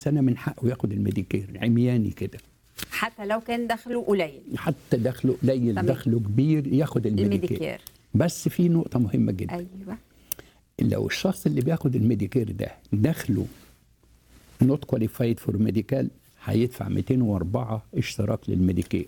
سنه من حقه ياخد الميديكير عمياني كده حتى لو كان دخله قليل حتى دخله قليل تمام. دخله كبير ياخد الميديكير الميديكير بس في نقطه مهمه جدا ايوه لو الشخص اللي بياخد الميديكير ده دخله نوت كواليفايد فور ميديكال هيدفع 204 اشتراك للميديكير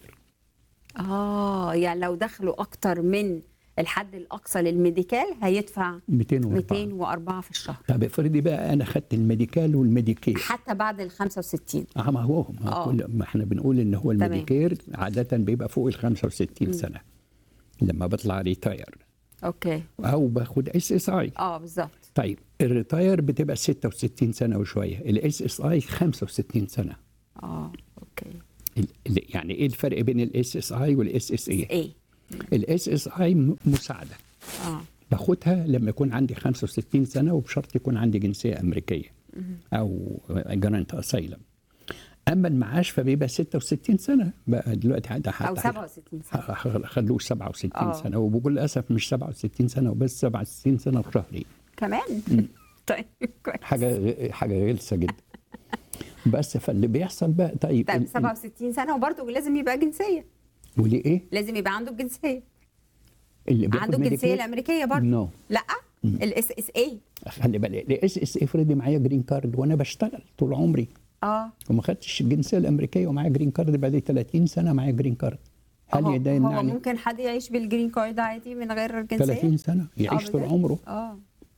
اه يعني لو دخله اكتر من الحد الاقصى للميديكال هيدفع 204 204 في الشهر طب افرضي بقى انا خدت الميديكال والميديكير حتى بعد ال 65 اه ما هو ما, آه. هو كل ما احنا بنقول ان هو تمام. الميديكير عاده بيبقى فوق ال 65 سنه لما بطلع ريتاير اوكي او باخد اس اس اي اه بالظبط طيب الريتاير بتبقى 66 سنه وشويه الاس اس اي 65 سنه اه اوكي ال- ال- يعني ايه الفرق بين الاس اس اي والاس اس اي ايه الاس اس اي مساعده اه باخدها لما يكون عندي 65 سنه وبشرط يكون عندي جنسيه امريكيه او جرانت اسايلم اما المعاش فبيبقى 66 سنه بقى دلوقتي حتى او 67 سنه خلوه 67 آه. سنه وبكل اسف مش 67 سنه وبس 67 سنه وشهرين كمان طيب كويس حاجه حاجه غلسه جدا بس فاللي بيحصل بقى طيب طيب ال- 67 سنه وبرضه لازم يبقى جنسيه وليه ايه؟ لازم يبقى عنده الجنسيه اللي بياخد عنده الجنسيه ميديكير؟ الامريكيه برضه نو لا الاس اس اي خلي بالك الاس اس افرضي معايا جرين كارد وانا بشتغل طول عمري اه وما خدتش الجنسيه الامريكيه ومعايا جرين كارد بقالي 30 سنه معايا جرين كارد هل هو, ده هو يمنعني ممكن حد يعيش بالجرين كارد عادي من غير جنسيه 30 سنه يعيش آه، طول بجد؟ عمره اه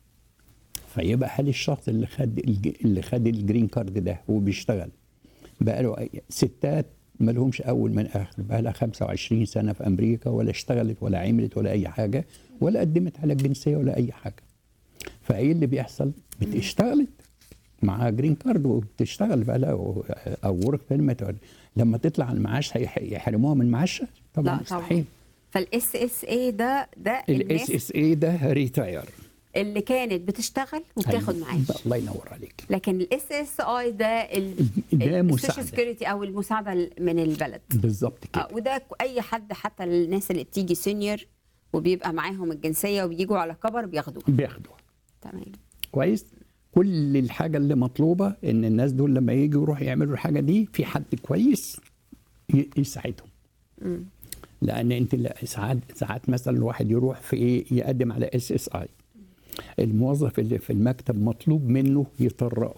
فيبقى هل الشخص اللي خد الج... اللي خد الجرين كارد ده وبيشتغل بقى له أي- ستات ما لهمش اول من اخر بقى لها 25 سنه في امريكا ولا اشتغلت ولا عملت ولا اي حاجه ولا قدمت على الجنسيه ولا اي حاجه فايه اللي بيحصل بتشتغلت مع جرين كارد وبتشتغل بقى لها او ورك بيرميت لما تطلع على المعاش هيح- يحرموها من معاشها طبعا لا مستحيل طبعا فالاس اس اي ده ده الاس الناس اس اي ده ريتاير اللي كانت بتشتغل وبتاخد معاش الله ينور عليك لكن الاس اس اي ده ال ده مساعدة. سكيورتي او المساعده من البلد بالظبط كده آه وده ك- اي حد حتى الناس اللي بتيجي سينيور وبيبقى معاهم الجنسيه وبيجوا على كبر بياخدوها بياخدوها تمام كويس كل الحاجه اللي مطلوبه ان الناس دول لما يجوا يروحوا يعملوا الحاجه دي في حد كويس ي- يساعدهم لان انت لا- ساعات ساعات مثلا الواحد يروح في ايه يقدم على اس اس اي الموظف اللي في المكتب مطلوب منه يطرقه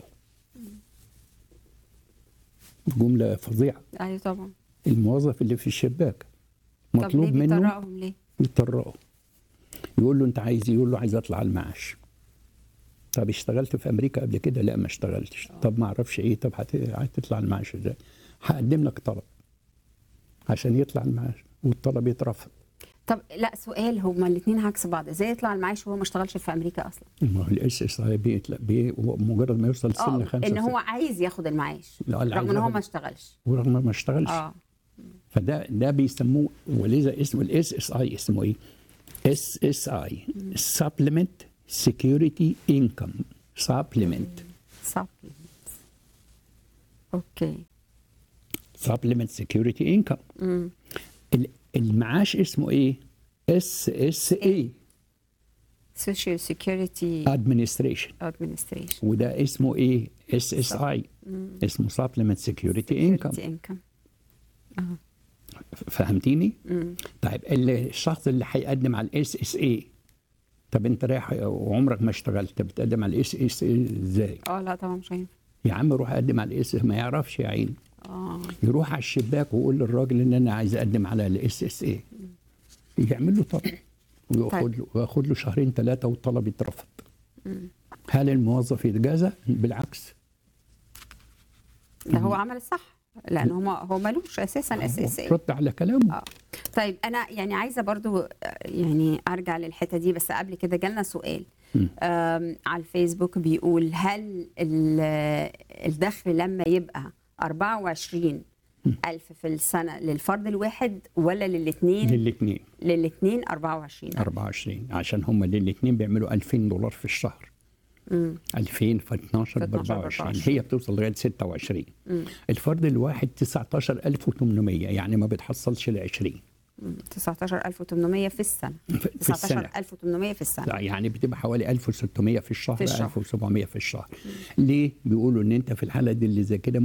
جمله فظيعه ايوه طبعا الموظف اللي في الشباك طب ليه مطلوب منه بيطرقهم ليه؟ يطرقه يقول له انت عايز إيه؟ يقول له عايز اطلع على المعاش طب اشتغلت في امريكا قبل كده لا ما اشتغلتش طب ما اعرفش ايه طب هت- هتطلع المعاش ازاي هقدم لك طلب عشان يطلع المعاش والطلب يترفض طب لا سؤال هما الاثنين عكس بعض ازاي يطلع المعاش وهو ما اشتغلش في امريكا اصلا ما هو الاس اس اي بيطلع بي مجرد ما يوصل سن اه خمسة ان هو عايز ياخد المعاش لا، اللي رغم عايز ان هو ياخد- ما اشتغلش ورغم ما اشتغلش اه فده ده بيسموه ولذا اسمه الاس اس اي اسمه ايه؟ اس اس اي سبلمنت سكيورتي انكم سبلمنت supplements. اوكي سبلمنت سكيورتي انكم امم المعاش اسمه ايه؟ اس اس اي social security ادمنستريشن administration وده اسمه ايه؟ اس اس اي اسمه سبلمنت سكيورتي انكم security income فهمتيني؟ امم طيب اللي- الشخص اللي هيقدم على الاس اس اي طب انت رايح وعمرك ما اشتغلت بتقدم على الاس اس اي ازاي؟ اه لا طبعا مش هينفع يا عم روح اقدم على الاس ما يعرفش يا عيني اه يروح على الشباك ويقول للراجل ان انا عايز اقدم على الاس اس اي يعمل له طلب وياخد له وياخد له شهرين ثلاثه والطلب يترفض هل الموظف يتجازى؟ بالعكس ده هو عمل الصح لان هو هو ملوش اساسا اس اس اي رد على كلامه اه طيب انا يعني عايزه برضو آه، يعني ارجع للحته دي بس قبل كده جالنا سؤال مم. آم، على الفيسبوك بيقول هل ال- الدخل لما يبقى 24 ألف في السنة للفرد الواحد ولا للاثنين للاثنين للاثنين 24 24 عشان هم للاثنين بيعملوا 2000 دولار في الشهر مم. 2000 في 12 ب 12 ب 24 24. هي بتوصل لغايه 26 مم. الفرد الواحد 19800 يعني ما بتحصلش ل 20 19800 في السنه في في السنه 19800 في السنه يعني بتبقى حوالي 1600 في الشهر, في الشهر. 1700 في الشهر ليه بيقولوا ان انت في الحاله دي اللي زي كده